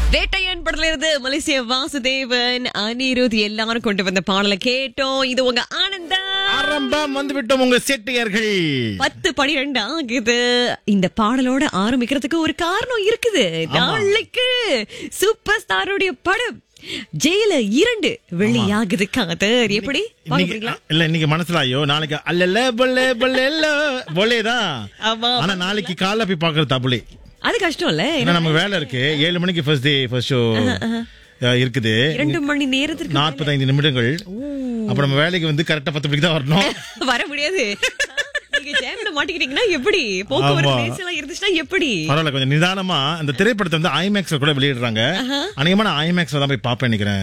வேட்டையன் படத்துல இருந்து மலேசிய வாசுதேவன் அனிருத் எல்லாரும் கொண்டு வந்த பாடலை கேட்டோம் இது உங்க ஆனந்தா ஆரம்பம் வந்து விட்டோம் உங்க செட்டியர்கள் பத்து பனிரெண்டு ஆகுது இந்த பாடலோட ஆரம்பிக்கிறதுக்கு ஒரு காரணம் இருக்குது நாளைக்கு சூப்பர் ஸ்டாரோடைய படம் ஜெயில இரண்டு வெளியாகுது காதர் எப்படி வாங்க இன்னைக்கு போறீங்களா? இல்ல இன்னைக்கு மனசுல ஐயோ நாளைக்கு அல்லல்ல பொல்லே பொல்ல பொல்லே தான் ஆமா. ஆனா நாளைக்கு காலைல போய் பாக்குறது தபுளே அது கஷ்டம் இல்ல ஏன்னா நமக்கு வேலை இருக்கு ஏழு மணிக்கு ஃபர்ஸ்ட் டே ஃபர்ஸ்ட் ஷோ இருக்குது இரண்டு மணி நேரத்திற்கு நாற்பத்தைந்து நிமிடங்கள் அப்ப நம்ம வேலைக்கு வந்து கரெக்டா பத்து மணிக்கு தான் வரணும் வர முடியாது நீங்க ஜாம்ல மாட்டிக்கிட்டீங்கன்னா எப்படி போக்குவரத்து ஆமா. நெரிசலா இருந்துச்சுன்னா எப்படி பரவாயில்ல கொஞ்சம் நிதானமா அந்த திரைப்படத்தை வந்து ஐமேக்ஸ்ல கூட வெளியிடுறாங்க அநேகமா நான் ஐமேக்ஸ்ல தான் போய் பாப்பேன் நினைக்கிறேன்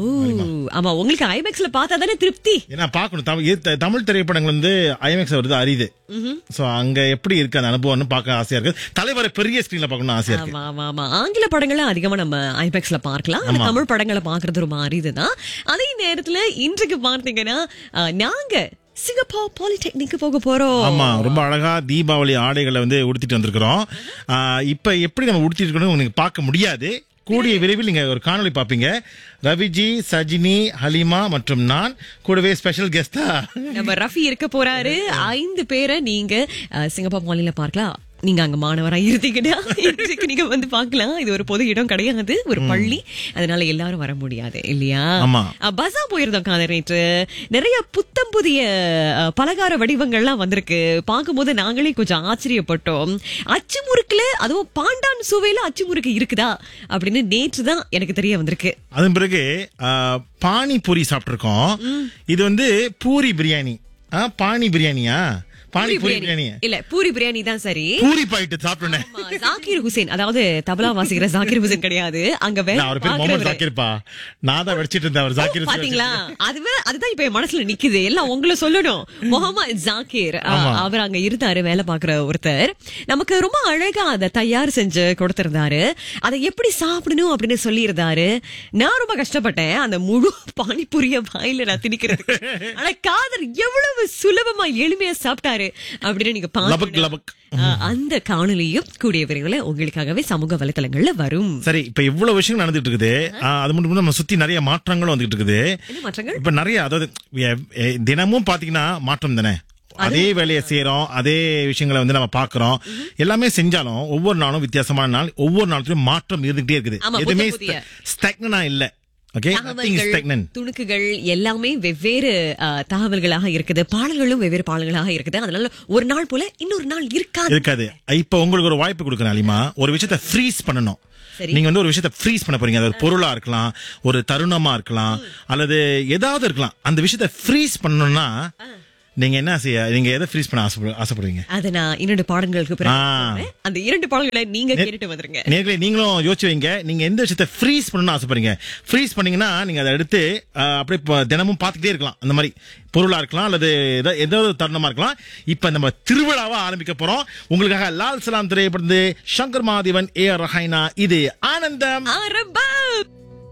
ஓ ஆமா உங்களுக்கு ஐமேக்ஸ்ல பார்த்தா தானே திருப்தி ஏன்னா பார்க்கணும் தமிழ் இது த- தமிழ் திரைப்படங்கள் வந்து ஐமேக்ஸ் வருது அரிது சோ அங்க எப்படி இருக்கு அந்த அனுபவம்னு பார்க்க ஆசையா இருக்கு தலைவரை பெரிய ஸ்கிரீன்ல பார்க்கணும்னு ஆசையா இருக்கு ஆமா ஆமா ஆமா ஆங்கில படங்களை அதிகமா நம்ம ஐபேக்ஸ்ல பார்க்கலாம் ஆனா தமிழ் படங்களை பார்க்கிறது ரொம்ப அரிதுதான் அதே நேரத்துல இன்றைக்கு பார்த்தீங்கன்னா அஹ், நாங்க சிங்கப்பூர் பாலிடெக்னிக்கு போக போறோம் ஆமா ரொம்ப அழகா தீபாவளி ஆடைகளை வந்து உடுத்திட்டு வந்திருக்கிறோம் ஆஹ் இப்ப எப்படி நம்ம உடுத்திட்டு இருக்கணும் உங்களுக்கு பார்க்க முடியாது கூடிய விரைவில் நீங்க ஒரு காணொளி பாப்பீங்க ரவிஜி சஜினி ஹலிமா மற்றும் நான் கூடவே ஸ்பெஷல் கெஸ்டா நம்ம ரஃபி இருக்க போறாரு ஐந்து பேரை நீங்க அஹ், சிங்கப்பூர் மாநில பார்க்கலாம் நீங்க அங்க மாணவரா இருந்தீங்கன்னா இன்றைக்கு நீங்க வந்து பார்க்கலாம் இது ஒரு பொது இடம் கிடையாது ஒரு பள்ளி அதனால எல்லாரும் வர முடியாது இல்லையா ஆமா. அஹ், பஸா போயிருந்தோம் காதர் நேற்று நிறைய புத்தம் புதிய அஹ், பலகார வடிவங்கள்லாம் வந்திருக்கு பார்க்கும்போது நாங்களே கொஞ்சம் ஆச்சரியப்பட்டோம் அச்சு முறுக்குல அதுவும் பாண்டான் சுவையில அச்சு முறுக்கு இருக்குதா அப்படின்னு நேற்று தான் எனக்கு தெரிய வந்திருக்கு அதன் பிறகு ஆஹ், பானிபூரி சாப்பிட்டிருக்கோம் இது வந்து பூரி பிரியாணி ஆ, பானி பிரியாணியா பானி பூரி பிரியாணி இல்ல பூரி பிரியாணி தான் சரி பூரி பாயிட்டு சாப்பிட்டேன் ஆமா, ஜாகிர் ஹுசேன் அதாவது தபலா வாசிக்கிற ஜாகிர் ஹுசேன் கிடையாது அங்க வேலை அவர் பேர் முகமது பார்க்கிறவரு. ஜாக்கிர்ப்பா நான் தான் வடிச்சிட்டு இருந்தேன் அவர் ஜாக்கிர் பாத்தீங்களா அதுவே அதுதான் இப்ப என் மனசுல நிக்குது எல்லாம் உங்களை சொல்லணும் முகமது ஜாக்கிர் ஆ, அவர் அங்க இருந்தாரு வேலை பாக்குற ஒருத்தர் நமக்கு ரொம்ப அழகா அதை தயார் செஞ்சு கொடுத்திருந்தாரு அதை எப்படி சாப்பிடணும் அப்படின்னு சொல்லியிருந்தாரு நான் ரொம்ப கஷ்டப்பட்டேன் அந்த முழு பானிபூரிய வாயில நான் திணிக்கிறதுக்கு ஆனா காதர் எவ்வளவு சுலபமா எளிமையா சாப்பிட்டாரு அப்படின்னு நீங்க லபக் பாருங்க லபக் அந்த காணொலியும் கூடிய விரைவில் உங்களுக்காகவே சமூக வலைத்தளங்கள்ல வரும் சரி இப்ப இவ்வளவு விஷயம் நடந்துட்டு இருக்குது ஆ, அது மட்டும் இல்லாம நம்ம சுத்தி நிறைய மாற்றங்களும் வந்துட்டு இருக்குது என்ன மாற்றங்கள் இப்ப நிறைய அதாவது எ- எ- தினமும் பாத்தீங்கன்னா மாற்றம் தானே அதே வேலையை செய்யறோம் அதே விஷயங்களை வந்து நம்ம பாக்குறோம் எல்லாமே செஞ்சாலும் ஒவ்வொரு நாளும் வித்தியாசமான நாள் ஒவ்வொரு நாளும் மாற்றம் இருந்துகிட்டே இருக்குது ஆமா, எதுவுமே புத்தம் புதிய. ஸ்டெக்னா இல்ல ஓகே நத்திங் தகவல்கள் ஸ்டெக்னன் துணுக்குகள் எல்லாமே வெவ்வேறு அஹ், தகவல்களாக இருக்குது பாடல்களும் வெவ்வேறு பாடல்களாக இருக்குது அதனால ஒரு நாள் போல இன்னொரு நாள் இருக்காது இருக்காது இப்ப உங்களுக்கு ஒரு வாய்ப்பு கொடுக்குறேன் அலிமா ஒரு விஷயத்த ஃப்ரீஸ் பண்ணணும் சரி. நீங்க வந்து ஒரு விஷயத்த ஃப்ரீஸ் பண்ண போறீங்க அது ஒரு பொருளா இருக்கலாம் ஒரு தருணமா இருக்கலாம் அல்லது ஏதாவது இருக்கலாம் அந்த விஷயத்த ஃப்ரீஸ் பண்ணணும்னா நீங்க என்ன செய்ய நீங்க எதை ஃப்ரீஸ் பண்ண ஆசைப்படு- ஆசைப்படுவீங்க அதை நான் இரண்டு பாடல்களுக்கு பிறகு ஆ. சொல்றேன். அந்த இரண்டு பாடல்களை நீங்க கேட்டுட்டு வந்துருங்க நேர்களே நீங்களும் யோசிச்சு வைங்க நீங்க எந்த விஷயத்த ஃப்ரீஸ் பண்ணணும்னு ஆசைப்படுறீங்க ஃப்ரீஸ் பண்ணீங்கன்னா நீங்க அதை எடுத்து ஆஹ், அப்படியே ப- தினமும் பார்த்துக்கிட்டே இருக்கலாம் அந்த மாதிரி பொருளா இருக்கலாம் அல்லது ஏதோ- ஏதோ ஒரு தருணமா இருக்கலாம் இப்ப நம்ம திருவிழாவா ஆரம்பிக்க போறோம் உங்களுக்காக லால் சலாம் திரைப்படம் சங்கர் மாதேவன் ஏ ஆர் ரஹைனா இது ஆனந்தம் ஆரம்பம்